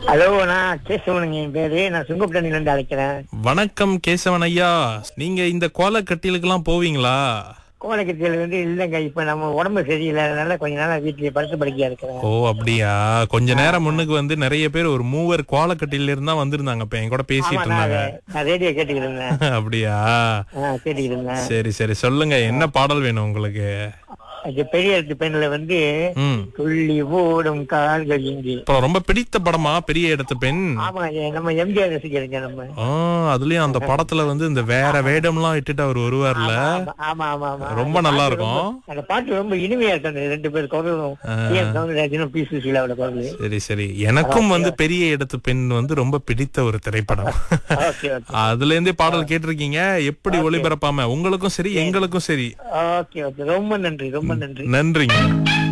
Hello நான் கேசவனுங்க என் பேரு நான் சுங்கப்பட்டணில இருந்து அழைக்கிறேன் வணக்கம் கேசவன் ஐயா நீங்க இந்த கோல கட்டிலுக்கெல்லாம் போவீங்களா கோலக்கத்தியில வந்து இல்லைங்க இப்ப நம்ம உடம்பு சரியில்லை அதனால கொஞ்ச நாளா வீட்டுல படுத்து படுக்கையா இருக்கிறேன் ஓ அப்படியா கொஞ்ச நேரம் முன்னுக்கு வந்து நிறைய பேர் ஒரு மூவர் கோலக்கட்டில இருந்தா வந்திருந்தாங்க இப்ப என் கூட ஆமா பேசிட்டு நான் இருந்தாங்க அதை- நான் ரேடியோ கேட்டுக்கிட்டு இருந்தேன் அப்படியா ஆ, கேட்டுக்கிட்டு இருந்தேன் சரி சரி சொல்லுங்க என்ன பாடல் வேணும் உங்களுக்கு அது பெரிய இடத்து பெண்ணுல வந்து ம் துள்ளி ஓடும் கால்கள் இங்கு அப்புறம் ரொம்ப பிடித்த படமா பெரிய இடத்து பெண் ஆமா எ- நம்ம எம்ஜிஆர் ரசிக்கிறீங்க நம்ம ஆ அதுலயும் அந்த படத்துல வந்து இந்த வேற வேடம்லாம் இட்டுட்டு அவர் வருவார்ல ஆமா, ஆமா ஆமா ஆமா ரொம்ப அந்த நல்லா பாட்டு இருக்கும். ரொம்ப- அந்த பாட்டு ரொம்ப இனிமையா இருக்கும் அந்த ரெண்டு பேர் குரலும் டி எம் சவுந்தரராஜனும் பி சுஷீலாவோட குரல் சரி சரி எனக்கும் வந்து பெரிய இடத்து பெண் வந்து ரொம்ப பிடித்த ஒரு திரைப்படம் ஓகே ஓகே அதுல இருந்தே பாடல் கேட்டிருக்கீங்க எப்படி ஒளிபரப்பாம உங்களுக்கும் சரி எங்களுக்கும் சரி ஓகே ஓகே ரொம்ப நன்றி ரொம்ப நன்றி நன்றிங்க